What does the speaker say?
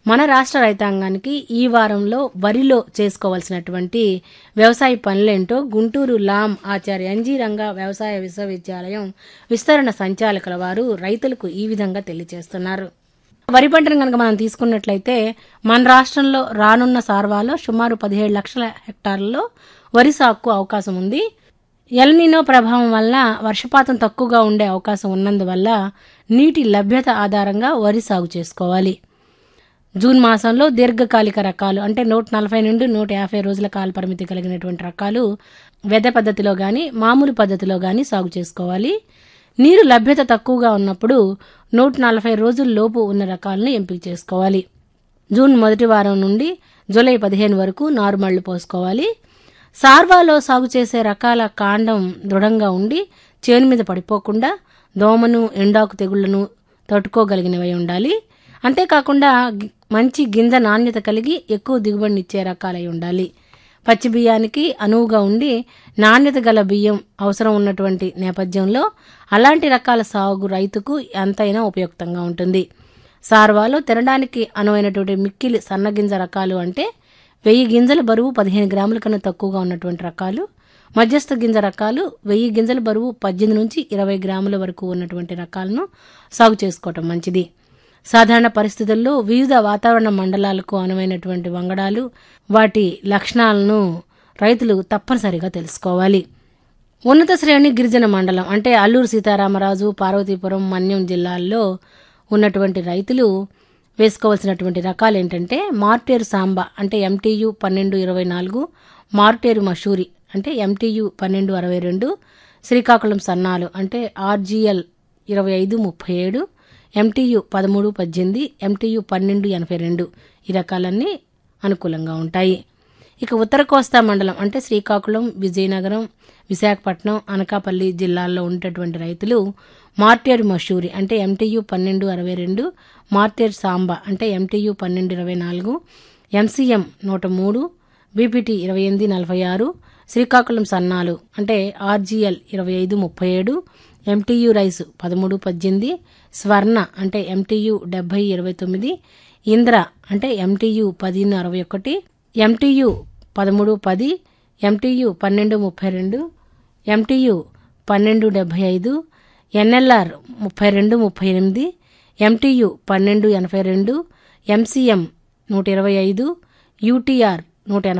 మన రాష్ట్ర రైతాంగానికి ఈ వారంలో వరిలో చేసుకోవాల్సినటువంటి వ్యవసాయ పనులేంటో గుంటూరు లాం ఆచార్య ఎన్జీ రంగా వ్యవసాయ విశ్వవిద్యాలయం విస్తరణ సంచాలకుల వారు రైతులకు ఈ విధంగా తెలియజేస్తున్నారు వరి పంటను కనుక మనం తీసుకున్నట్లయితే మన రాష్ట్రంలో రానున్న సార్వాలో సుమారు పదిహేడు లక్షల హెక్టార్లలో వరి సాగుకు అవకాశం ఉంది ఎల్నినో ప్రభావం వల్ల వర్షపాతం తక్కువగా ఉండే అవకాశం ఉన్నందువల్ల నీటి లభ్యత ఆధారంగా వరి సాగు చేసుకోవాలి జూన్ మాసంలో దీర్ఘకాలిక రకాలు అంటే నూట నలభై నుండి నూట యాభై రోజుల కాల పరిమితి కలిగినటువంటి రకాలు వెద పద్ధతిలో గాని మామూలు పద్ధతిలో గాని సాగు చేసుకోవాలి నీరు లభ్యత తక్కువగా ఉన్నప్పుడు నూట నలభై రోజుల లోపు ఉన్న రకాలను ఎంపిక చేసుకోవాలి జూన్ మొదటి వారం నుండి జూలై పదిహేను వరకు నారుమళ్లు పోసుకోవాలి సార్వాలో సాగు చేసే రకాల కాండం దృఢంగా ఉండి చేను మీద పడిపోకుండా దోమను ఎండాకు తెగుళ్లను తట్టుకోగలిగినవై ఉండాలి అంతేకాకుండా గి- మంచి గింజ నాణ్యత కలిగి ఎక్కువ దిగుబడినిచ్చే రకాలై ఉండాలి పచ్చి బియ్యానికి అనువుగా ఉండి నాణ్యత గల బియ్యం అవసరం ఉన్నటువంటి నేపథ్యంలో అలాంటి రకాల సాగు రైతుకు ఎంతైనా ఉపయుక్తంగా ఉంటుంది సార్వాలో తినడానికి అనువైనటువంటి మిక్కిలి సన్నగింజ రకాలు అంటే వెయ్యి గింజల బరువు పదిహేను గ్రాముల కన్నా తక్కువగా ఉన్నటువంటి రకాలు మధ్యస్థ గింజ రకాలు వెయ్యి గింజల బరువు పద్దెనిమిది నుంచి ఇరవై గ్రాముల వరకు ఉన్నటువంటి రకాలను సాగు చేసుకోవటం మంచిది సాధారణ పరిస్థితుల్లో వివిధ వాతావరణ మండలాలకు అనువైనటువంటి వంగడాలు వాటి లక్షణాలను రైతులు తప్పనిసరిగా తెలుసుకోవాలి ఉన్నత శ్రేణి గిరిజన మండలం అంటే అల్లూరు సీతారామరాజు పార్వతీపురం మన్యం జిల్లాల్లో ఉన్నటువంటి రైతులు వేసుకోవాల్సినటువంటి రకాలు ఏంటంటే మార్టేరు సాంబా అంటే ఎంటీయు పన్నెండు ఇరవై నాలుగు మార్టేరు మషూరి అంటే ఎంటీయు పన్నెండు అరవై రెండు శ్రీకాకుళం సన్నాలు అంటే ఆర్జీఎల్ ఇరవై ఐదు ముప్పై ఏడు ఎంటీయు పదమూడు పద్దెనిమిది ఎంటీయు పన్నెండు ఎనభై రెండు ఈ రకాలన్నీ అనుకూలంగా ఉంటాయి ఇక ఉత్తర కోస్తా మండలం అంటే శ్రీకాకుళం విజయనగరం విశాఖపట్నం అనకాపల్లి జిల్లాల్లో ఉండేటువంటి రైతులు మార్టేర్ మషూరి అంటే ఎంటీయు పన్నెండు అరవై రెండు మార్టేర్ సాంబా అంటే ఎంటీయు పన్నెండు ఇరవై నాలుగు ఎంసీఎం నూట మూడు బీపీటీ ఇరవై ఎనిమిది నలభై ఆరు శ్రీకాకుళం సన్నాలు అంటే ఆర్జీఎల్ ఇరవై ఐదు ముప్పై ఏడు ఎంటీయు రైస్ పదమూడు పద్దెనిమిది స్వర్ణ అంటే ఎంటీయు డెబ్బై ఇరవై తొమ్మిది ఇంద్ర అంటే ఎంటీయు పదిహేను అరవై ఒకటి ఎంటీయు పదమూడు పది ఎంటీయు పన్నెండు ముప్పై రెండు ఎంటీయు పన్నెండు డెబ్బై ఐదు ఎన్ఎల్ఆర్ ముప్పై రెండు ముప్పై ఎనిమిది ఎంటీయు పన్నెండు ఎనభై రెండు ఎంసీఎం నూట ఇరవై ఐదు యూటీఆర్ నూట ఎనభై